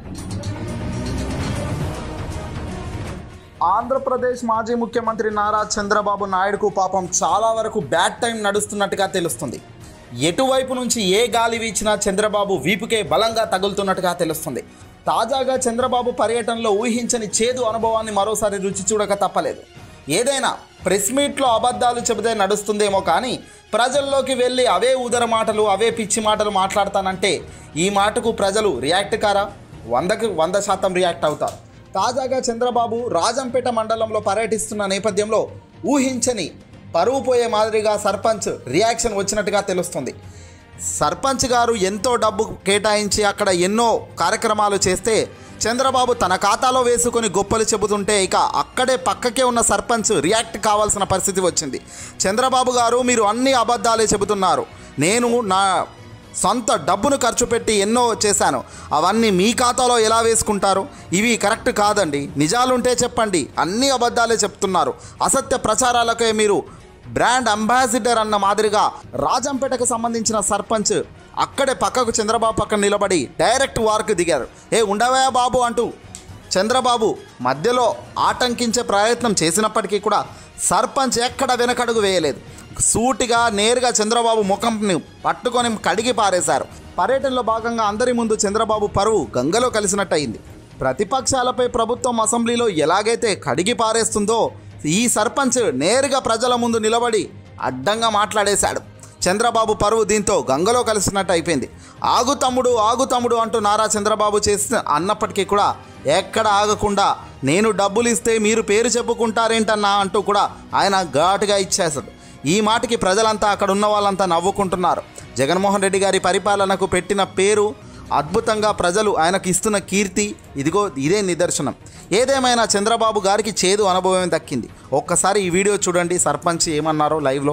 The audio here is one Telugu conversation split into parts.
ఆంధ్రప్రదేశ్ మాజీ ముఖ్యమంత్రి నారా చంద్రబాబు నాయుడుకు పాపం చాలా వరకు బ్యాడ్ టైం నడుస్తున్నట్టుగా తెలుస్తుంది ఎటువైపు నుంచి ఏ గాలి వీచినా చంద్రబాబు వీపుకే బలంగా తగులుతున్నట్టుగా తెలుస్తుంది తాజాగా చంద్రబాబు పర్యటనలో ఊహించని చేదు అనుభవాన్ని మరోసారి రుచి చూడక తప్పలేదు ఏదైనా ప్రెస్ మీట్లో అబద్ధాలు చెబితే నడుస్తుందేమో కానీ ప్రజల్లోకి వెళ్ళి అవే ఉదర మాటలు అవే పిచ్చి మాటలు మాట్లాడతానంటే ఈ మాటకు ప్రజలు రియాక్ట్ కారా వందకు వంద శాతం రియాక్ట్ అవుతారు తాజాగా చంద్రబాబు రాజంపేట మండలంలో పర్యటిస్తున్న నేపథ్యంలో ఊహించని పరువు పోయే మాదిరిగా సర్పంచ్ రియాక్షన్ వచ్చినట్టుగా తెలుస్తుంది సర్పంచ్ గారు ఎంతో డబ్బు కేటాయించి అక్కడ ఎన్నో కార్యక్రమాలు చేస్తే చంద్రబాబు తన ఖాతాలో వేసుకొని గొప్పలు చెబుతుంటే ఇక అక్కడే పక్కకే ఉన్న సర్పంచ్ రియాక్ట్ కావాల్సిన పరిస్థితి వచ్చింది చంద్రబాబు గారు మీరు అన్ని అబద్ధాలే చెబుతున్నారు నేను నా సొంత డబ్బును ఖర్చు పెట్టి ఎన్నో చేశాను అవన్నీ మీ ఖాతాలో ఎలా వేసుకుంటారు ఇవి కరెక్ట్ కాదండి నిజాలుంటే చెప్పండి అన్ని అబద్ధాలే చెప్తున్నారు అసత్య ప్రచారాలకే మీరు బ్రాండ్ అంబాసిడర్ అన్న మాదిరిగా రాజంపేటకు సంబంధించిన సర్పంచ్ అక్కడే పక్కకు చంద్రబాబు పక్కన నిలబడి డైరెక్ట్ వార్కు దిగారు ఏ ఉండవా బాబు అంటూ చంద్రబాబు మధ్యలో ఆటంకించే ప్రయత్నం చేసినప్పటికీ కూడా సర్పంచ్ ఎక్కడ వెనకడుగు వేయలేదు సూటిగా నేరుగా చంద్రబాబు ముఖంని పట్టుకొని కడిగి పారేశారు పర్యటనలో భాగంగా అందరి ముందు చంద్రబాబు పరువు గంగలో కలిసినట్టయింది ప్రతిపక్షాలపై ప్రభుత్వం అసెంబ్లీలో ఎలాగైతే కడిగి పారేస్తుందో ఈ సర్పంచ్ నేరుగా ప్రజల ముందు నిలబడి అడ్డంగా మాట్లాడేశాడు చంద్రబాబు పరువు దీంతో గంగలో కలిసినట్టు అయిపోయింది ఆగు తమ్ముడు ఆగు తమ్ముడు అంటూ నారా చంద్రబాబు చేసిన అన్నప్పటికీ కూడా ఎక్కడ ఆగకుండా నేను డబ్బులు ఇస్తే మీరు పేరు చెప్పుకుంటారేంటన్నా అంటూ కూడా ఆయన ఘాటుగా ఇచ్చేశాడు ఈ మాటకి ప్రజలంతా అక్కడ ఉన్న వాళ్ళంతా నవ్వుకుంటున్నారు జగన్మోహన్ రెడ్డి గారి పరిపాలనకు పెట్టిన పేరు అద్భుతంగా ప్రజలు ఆయనకు ఇస్తున్న కీర్తి ఇదిగో ఇదే నిదర్శనం ఏదేమైనా చంద్రబాబు గారికి చేదు అనుభవం దక్కింది ఒక్కసారి ఈ వీడియో చూడండి సర్పంచ్ ఏమన్నారో లైవ్లో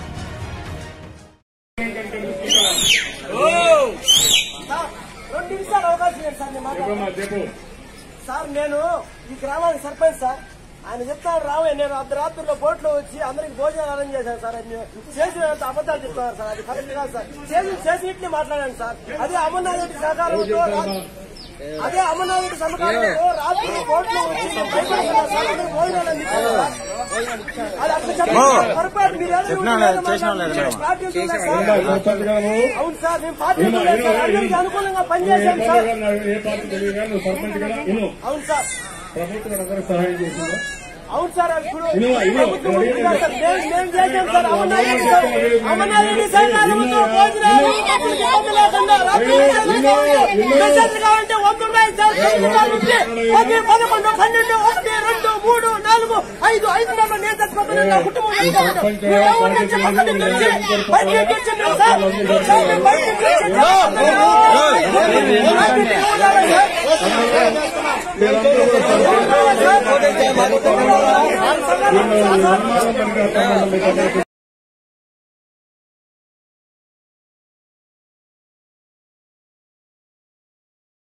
రెండు నిమిషాలు అవకాశం ఇవ్వండి సార్ నేను మాట్లాడతాను. సార్ నేను ఈ గ్రామానికి సర్పంచ్ సార్ ఆయన చెప్తాను రావే నేను అర్ధరాత్రుల్లో బోట్లో వచ్చి అందరికి భోజనాలు అరేంజ్ చేశాను సార్ అది చేసిన అబద్ధాలు చెప్తున్నారు సార్ అది కరెక్ట్ కాదు సార్ చేసి చేసినట్లే మాట్లాడాను సార్ అదే అమర్నాథ్ రెడ్డి సహకారంతో రా- అదే అమర్నాథ్ రెడ్డి సహకారంతో రాత్రి బోట్లో వచ్చి నేను భయపడుతున్నాను సార్ అందరికి భోజనాలు అందించాను సార్ అది అట్లా చెప్పండి పొరపాటు మీరు ఏదో మాట్లాడారు. పార్టీ ఉంటుందా సార్? అవును సార్ మేము పార్టీ ఉంటుందా సార్? అందరికీ అనుకూలంగా పనిచేశాం సార్ ఏ పార్టీ తెలియదు కానీ నువ్వు సర్పంచ్ కదా విను అవును సార్ ప్రభుత్వం అందరూ సహాయం చేసిందా అవును సార్ ఇప్పుడు ఇదిగో, ఇదిగో, ప్రభుత్వం ఉంటుంది కదా సార్. మేము మేము చేసాం సార్ అమర్నాథ్ రెడ్డి సార్ అమర్నాథ్ రెడ్డి సహకారంతో భోజనాలు అప్పుడు ఇబ్బంది లేకుండా రాత్రి మెసేజ్లు కావాలి. మెసేజ్లు కావాలంటే వంద ఉన్నాయి సార్ తొమ్మిది నాలుగు ఉంటే పది పదకొండు పన్నెండు ఒకటి రెండు మూడు నాలుగు ఐదు ఐదు నెలలు నేను చచ్చిపోతాను నా కుటుంబం చచ్చిపోతాను. మీరు ఎవరు నుంచి పక్కన నుంచి బయటికి వచ్చిండ్రు సార్ సార్, మేము బయటికి వచ్చిండ్రు. రాత్రి ఎవరు సార్? నిర్మాణం